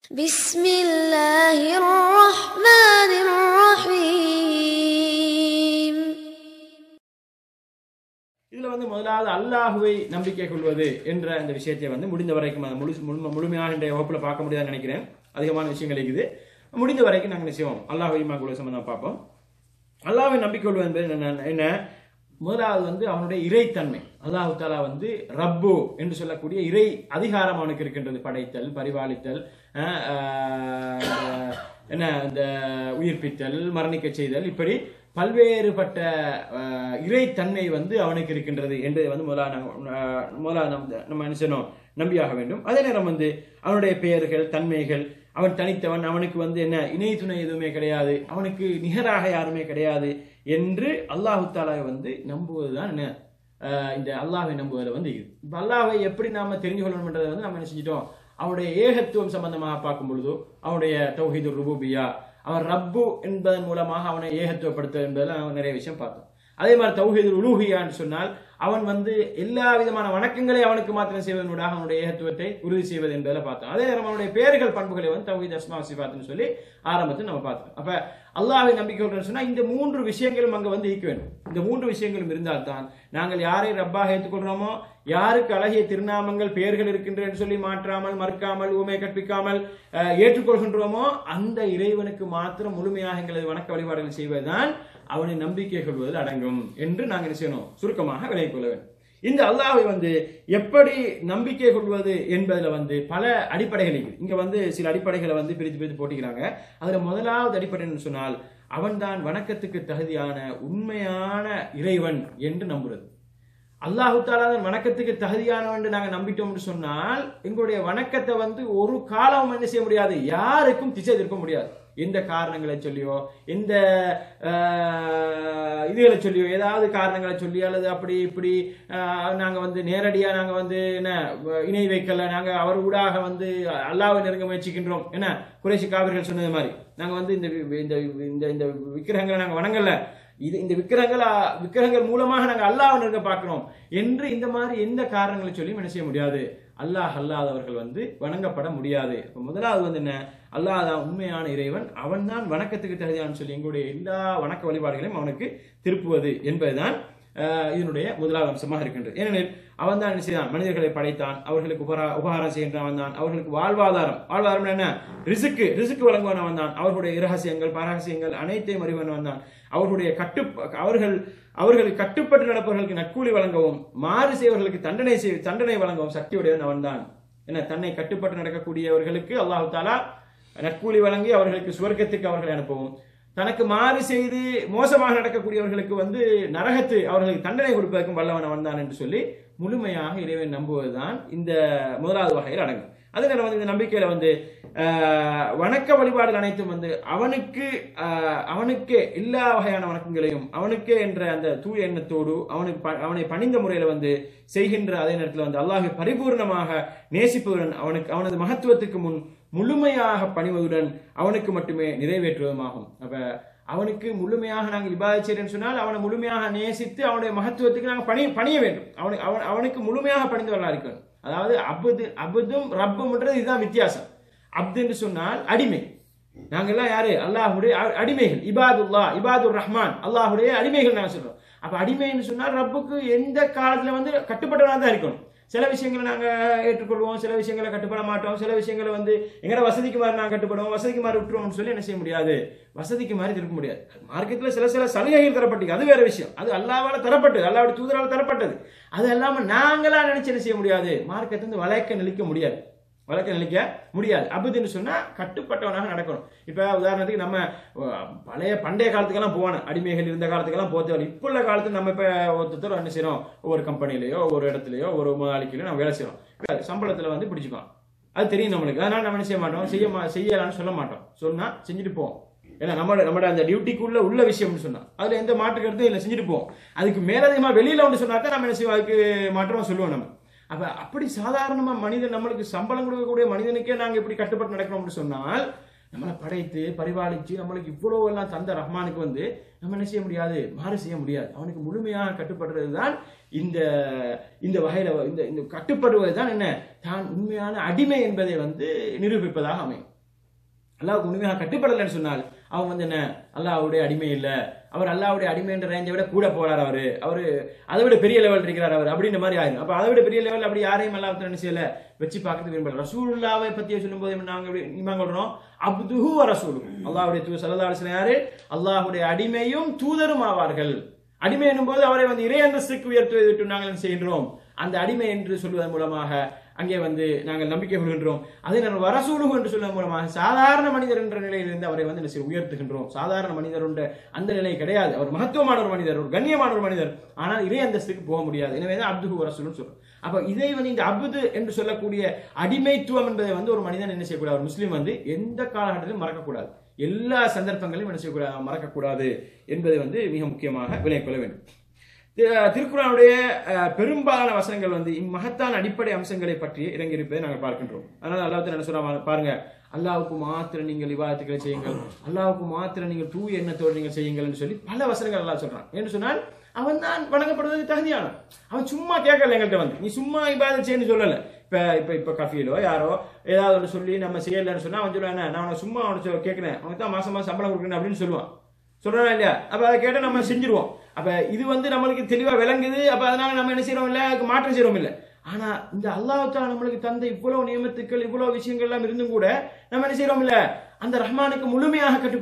بسم الله الرحمن الرحيم இதுல வந்து முதலாவது அல்லாஹுவை நம்பிக்கை கொள்வது என்ற அந்த விஷயத்தை வந்து முடிந்த வரைக்கும் அதை முழு முழு- முழுமையாக இன்றைய வகுப்புல பார்க்க முடியாதுன்னு நினைக்கிறேன் அதிகமான விஷயங்கள் இருக்குது முடிந்த வரைக்கும் நாங்கள் நிச்சயம் அல்லாஹை கொள்வது சம்பந்தம் பார்ப்போம் அல்லாஹ்வை நம்பிக்கை கொள்வது என்பது என்ன- என்ன முதலாவது வந்து அவனுடைய இறைத்தன்மை அல்லாஹு தாலா வந்து ரப்பு என்று சொல்லக்கூடிய இறை அதிகாரம் அவனுக்கு இருக்கின்றது படைத்தல் பரிபாலித்தல் அஹ், ஆஹ், என்ன இந்த உயிர்ப்பித்தல் மரணிக்க செய்தல் இப்படி பல்வேறுபட்ட ஆஹ், இறைத்தன்மை வந்து அவனுக்கு இருக்கின்றது என்பதை வந்து முதலாக நாங்கள் ஆஹ், முதலாக நம்ம நம்ம என்ன செய்யணும் நம்பியாக வேண்டும் அதே நேரம் வந்து அவனுடைய பெயர்கள் தன்மைகள் அவன் தனித்தவன் அவனுக்கு வந்து என்ன இணை துணை எதுவுமே கிடையாது அவனுக்கு நிகராக யாருமே கிடையாது என்று அல்லாஹு தாலாவை வந்து நம்புவதுதான் என்ன ஆஹ் இந்த அல்லாஹ்வை நம்புவதில் வந்து இது இப்போ அல்லாஹ்வை எப்படி நாம தெரிஞ்சு கொள்ளணும்ன்றதை வந்து நம்ம என்ன செஞ்சிட்டோம் அவனுடைய ஏகத்துவம் சம்பந்தமாக பார்க்கும் பொழுதோ அவனுடைய தௌஹீது ருபூபியா அவன் ரப்பு என்பதன் மூலமாக அவனை ஏகத்துவப்படுத்த என்பதில் நம்ம நிறைய விஷயம் பார்த்தோம் அதே மாதிரி தௌஹீது உலூஹியான்னு சொன்னால் அவன் வந்து எல்லா விதமான வணக்கங்களை அவனுக்கு மாத்திரம் செய்வதனூடாக அவனுடைய ஏகத்துவத்தை உறுதி செய்வது என்பதில் பார்த்தோம் அதே நேரம் அவனுடைய பெயர்கள் பண்புகளை வந்து தௌஹீத் அஸ்மா சிபாத்துன்னு சொல்லி ஆரம்பத்தில் நம்ம பார்த்தோம் அப்ப அல்லாஹ்வை நம்பிக்கை கொள்றோம்னு சொன்னா இந்த மூன்று விஷயங்களும் அங்க வந்து ஈக்க வேண்டும் இந்த மூன்று விஷயங்களும் இருந்தால்தான் நாங்கள் யாரை ரப்பாக ஏற்றுக்கொள்றோமோ யாருக்கு அழகிய திருநாமங்கள் பெயர்கள் இருக்கின்றன சொல்லி மாற்றாமல் மறுக்காமல் ஊமை கற்பிக்காமல் அஹ், ஏற்றுக்கொள்கின்றோமோ அந்த இறைவனுக்கு மாத்திரம் முழுமையாக எங்களது வணக்க வழிபாடுகள் செய்வதுதான் அவனை நம்பிக்கை கொள்வதில் அடங்கும் என்று நாங்கள் என்ன செய்யணும் சுருக்கமாக விலகிக் கொள்ள வேண்டும் இந்த அல்லாஹ்வை வந்து எப்படி நம்பிக்கை கொள்வது என்பதுல வந்து பல அடிப்படைகள் இருக்குது இங்க வந்து சில அடிப்படைகளை வந்து பிரித்து பிரித்து போட்டிக்கிறாங்க அதுல முதலாவது அடிப்படை என்ன சொன்னால் அவன்தான் வணக்கத்துக்கு தகுதியான உண்மையான இறைவன் என்று நம்புறது அல்லாஹு தாலா தான் வணக்கத்துக்கு தகுதியானவன் என்று நாங்க நம்பிட்டோம்னு சொன்னால் எங்களுடைய வணக்கத்தை வந்து ஒரு காலம் என்ன செய்ய முடியாது யாருக்கும் திசை திருப்ப முடியாது எந்த காரணங்களை சொல்லியோ எந்த ஆஹ், இதுகளை சொல்லியோ ஏதாவது காரணங்களை சொல்லி அல்லது அப்படி இப்படி ஆஹ், நாங்க வந்து நேரடியா நாங்க வந்து என்ன வ- இணை வைக்கல நாங்க அவர் ஊடாக வந்து அல்லாஹ்வை நெருங்க முயற்சிக்கின்றோம் என்ன குறைசி காவிர்கள் சொன்னது மாதிரி நாங்க வந்து இந்த வி- இந்த இந்த இந்த விக்கிரகங்களை நாங்க வணங்கல இது இந்த விக்கிரகங்கள் அ- விக்கிரகங்கள் மூலமாக நாங்க அல்லாஹ் நெருங்க பார்க்கிறோம் என்று இந்த மாதிரி எந்த காரணங்களை சொல்லியும் என்ன செய்ய முடியாது அல்லாஹ் அல்லாதவர்கள் வந்து வணங்கப்பட முடியாது அப்ப முதலாவது வந்து என்ன அல்லாஹ் தான் உண்மையான இறைவன் அவன் தான் வணக்கத்துக்கு தகுதியான்னு சொல்லி எங்களுடைய எல்லா வணக்க வழிபாடுகளையும் அவனுக்கு திருப்புவது என்பதுதான் ஆஹ், இதனுடைய முதலாவது அம்சமாக இருக்கின்றது ஏனெனில் அவன் தான் என்ன செய்தான் மனிதர்களை படைத்தான் அவர்களுக்கு உபரா உபகாரம் செய்கின்றவன் தான் அவர்களுக்கு வாழ்வாதாரம் வாழ்வாதாரம் என்ன ரிசுக்கு ரிசுக்கு வழங்குவன் அவன் தான் அவர்களுடைய இரகசியங்கள் பரகசியங்கள் அனைத்தையும் அறிவன் தான் அவர்களுடைய கட்டு அவர்கள் அவர்கள் கட்டுப்பட்டு நடப்பவர்களுக்கு நற்கூலி வழங்கவும் மாறு செய்வர்களுக்கு தண்டனை செய் தண்டனை வழங்கவும் சக்தியுடையவன் அவன்தான் என்ன தன்னை கட்டுப்பட்டு நடக்கக்கூடியவர்களுக்கு அல்லாஹு தாலா நற்கூலி வழங்கி அவர்களுக்கு சுவர்க்கத்துக்கு அவர்களை அனுப்பவும் தனக்கு மாறு செய்து மோசமாக நடக்கக்கூடியவர்களுக்கு வந்து நரகத்து அவர்களுக்கு தண்டனை கொடுப்பதற்கும் வல்லவன் அவன்தான் என்று சொல்லி முழுமையாக இறைவன் நம்புவதுதான் இந்த முதலாவது வகையில் அடங்கும் அதே நேரம் வந்து இந்த நம்பிக்கையில வந்து ஆஹ், வணக்க வழிபாடுகள் அனைத்தும் வந்து அவனுக்கு ஆஹ், அவனுக்கே எல்லா வகையான வணக்கங்களையும் அவனுக்கே என்ற அந்த தூய எண்ணத்தோடு அவனுக்கு ப- அவனை பணிந்த முறையில வந்து செய்கின்ற அதே நேரத்தில் வந்து அல்லாஹை பரிபூர்ணமாக நேசிப்பதுடன் அவனுக்கு அவனது மகத்துவத்துக்கு முன் முழுமையாக பணிவதுடன் அவனுக்கு மட்டுமே நிறைவேற்றுவதுமாகும் அப்ப அவனுக்கு முழுமையாக நாங்கள் இபாதத் செய்கிறேன்னு சொன்னால் அவனை முழுமையாக நேசித்து அவனுடைய மகத்துவத்துக்கு நாங்கள் பணி பணிய வேண்டும் அவனுக்கு அவன் அவனுக்கு முழுமையாக பணிந்தவர்களாக இருக்கணும் அதாவது அபுது அபுதும் ரப்பும்ன்றது இதுதான் வித்தியாசம் அப்து என்று சொன்னால் அடிமை நாங்கெல்லாம் யாரு அல்லாஹுடைய அ- அடிமைகள் இபாதுல்லா இபாதுர் ரஹ்மான் அல்லாஹுடைய அடிமைகள் நாங்க சொல்றோம் அப்ப அடிமைன்னு சொன்னால் ரப்புக்கு எந்த காலத்துல வந்து கட்டுப்பட்டவனா தான் இருக்கணும் சில விஷயங்களை நாங்க ஏற்றுக்கொள்வோம் சில விஷயங்களை கட்டுப்பட மாட்டோம் சில விஷயங்களை வந்து எங்கட வசதிக்கு மாதிரி நாங்க கட்டுப்படுவோம் வசதிக்கு மாதிரி விட்டுருவோம்னு சொல்லி என்ன செய்ய முடியாது வசதிக்கு மாதிரி திருப்ப முடியாது மார்க்கெட்ல சில சில சலுகைகள் தரப்பட்டு அது வேற விஷயம் அது அல்லாவால தரப்பட்டது அல்லாவுடைய தூதரால தரப்பட்டது அது இல்லாம நாங்களா நினைச்சு என்ன செய்ய முடியாது மார்க்கெட் வந்து வளைக்க நிலைக்க முடியாது வழக்க நிலைக்க முடியாது அபுதுன்னு சொன்னா கட்டுப்பட்டவனாக நடக்கணும் இப்ப உதாரணத்துக்கு நம்ம அஹ், பழைய பண்டைய காலத்துக்கெல்லாம் போவான அடிமைகள் இருந்த காலத்துக்கெல்லாம் போத்தவரை இப்போ உள்ள காலத்துல நம்ம இப்ப ஒருத்தர் என்ன செய்யறோம் ஒவ்வொரு கம்பெனிலயோ ஒரு இடத்துலயோ ஒரு முதலாளிக்கையிலயோ நம்ம வேலை செய்யறோம் இப்ப சம்பளத்துல வந்து பிடிச்சுக்கோம் அது தெரியும் நம்மளுக்கு அதனால நம்ம என்ன செய்ய மாட்டோம் செய்ய மா- செய்யலாம்னு சொல்ல மாட்டோம் சொன்னா செஞ்சுட்டு போவோம் ஏன்னா நம்ம நம்மட அந்த டியூட்டிக்குள்ள உள்ள விஷயம்னு சொன்னா அதுல எந்த மாற்று கருத்தும் இல்லை செஞ்சுட்டு போவோம் அதுக்கு மேலதிகமா வெளியில ஒன்று சொன்னா தான் நம்ம என்ன செய்வோம் அதுக்கு மாற்றமா சொல்லுவோம் நம்ம அப்ப அப்படி சாதாரணமா மனிதன் நம்மளுக்கு சம்பளம் கொடுக்கக்கூடிய மனிதனுக்கே நாங்க இப்படி கட்டுப்பட்டு நடக்கணும்னு சொன்னால் நம்மளை படைத்து பரிபாலிச்சு நம்மளுக்கு இவ்வளவு எல்லாம் தந்த ரஹ்மானுக்கு வந்து நம்ம என்ன செய்ய முடியாது மாறு செய்ய முடியாது அவனுக்கு முழுமையாக கட்டுப்படுறது தான் இந்த இந்த வகையில இந்த இந்த கட்டுப்படுவது தான் என்ன தான் உண்மையான அடிமை என்பதை வந்து நிரூபிப்பதாக அமையும் அல்லாஹ்வுக்கு முழுமையாக கட்டுப்படலைன்னு சொன்னால் அவன் வந்து என்ன அல்லாஹ்வுடைய அடிமை இல்ல அவர் அல்லாஹ்வுடைய அடிமைன்ற ரேஞ்சை விட கூட போறார் அவரு அவரு அதை விட பெரிய லெவல் இருக்கிறார் அவர் அப்படின்ற மாதிரி ஆயிரும் அப்ப அதை விட பெரிய லெவல் அப்படி யாரையும் அல்லாஹ் என்ன செய்யல வச்சு பார்க்கறது விரும்பல ரசூலுல்லாவை பத்தி சொல்லும்போது நாங்க எப்படி இமாம் சொல்றோம் அப்துஹு வ ரசூலுஹு அல்லாஹ்வுடைய தூதர் ஸல்லல்லாஹு அலைஹி வஸல்லம் யாரு அல்லாஹ்வுடைய அடிமையும் தூதரும் ஆவார்கள் அடிமை என்னும்போது அவரை வந்து இறை அந்தஸ்துக்கு உயர்த்துவதை விட்டு நாங்கள் என்ன செய்கின்றோம் அந்த அடிமை என்று சொல்வதன் மூலமாக அங்கே வந்து நாங்கள் நம்பிக்கை கொள்கின்றோம் அதே நேரம் வரசூலுகு என்று சொல்வதன் மூலமாக சாதாரண மனிதர் என்ற நிலையிலிருந்து அவரை வந்து என்ன செய்ய உயர்த்துகின்றோம் சாதாரண மனிதர் என்ற அந்த நிலை கிடையாது அவர் மகத்துவமான ஒரு மனிதர் ஒரு கண்ணியமான ஒரு மனிதர் ஆனால் இறை அந்தஸ்துக்கு போக முடியாது எனவே தான் அப்துஹு வரசூலுன்னு சொல்றோம் அப்ப இதை வந்து இந்த அபுது என்று சொல்லக்கூடிய அடிமைத்துவம் என்பதை வந்து ஒரு மனிதன் என்ன செய்யக்கூடாது ஒரு முஸ்லீம் வந்து எந்த காலகட்டத்திலும் மறக்கக்கூடாது எல்லா சந்தர்ப்பங்களையும் என்ன செய்யக்கூடாது மறக்கக்கூடாது என்பதை வந்து மிக முக்கியமாக விளங்கிக் கொள்ள வேண்டும் தி- திருக்குறானுடைய அஹ், பெரும்பாலான வசனங்கள் வந்து இம்மகத்தான அடிப்படை அம்சங்களை பற்றி இறங்கியிருப்பதை நாங்கள் பார்க்கின்றோம் அதனால அல்லாஹ் என்ன சொல்றாங்க பாருங்க அல்லாஹ்வுக்கு மாத்திரம் நீங்கள் விவாதத்துக்களை செய்யுங்கள் அல்லாஹ்வுக்கு மாத்திரம் நீங்கள் தூய எண்ணத்தோடு நீங்கள் செய்யுங்கள் என்று சொல்லி பல வசனங்கள் அல்லாஹ் சொல்றான் என்று சொன்னால் அவன் தான் வணங்கப்படுவதற்கு தகுதியானவன் அவன் சும்மா கேட்கல எங்கள்கிட்ட வந்து நீ சும்மா இபாதத் செய்யன்னு சொல்லல இப்ப இப்ப இப்ப கஃபீலோ யாரோ ஏதாவது ஒன்று சொல்லி நம்ம செய்யலைன்னு சொன்னா அவன் சொல்லுவான் "என்ன, நான் உனக்கு சும்மா அவனை கேட்கிறேன் அவனுக்கு தான் மாசம் மாசம் சம்பளம் கொடுக்கணும் அப்படின்னு சொல்லுவான் சொல்றா இல்லையா அப்ப அதை கேட்ட நம்ம செஞ்சிருவோம் அப்ப இது வந்து நம்மளுக்கு தெளிவா விளங்குது அப்ப அதனால நம்ம என்ன செய்யறோம் இல்ல அதுக்கு மாற்றம் செய்யறோம் இல்ல ஆனா இந்த அல்லாஹ் நம்மளுக்கு தந்த இவ்வளவு நியமத்துக்கள் இவ்வளவு விஷயங்கள் எல்லாம் இருந்தும் கூட நம்ம என்ன செய்யறோம் இல்ல அந்த ரஹ்மானுக்கு முழுமையாக கட்டு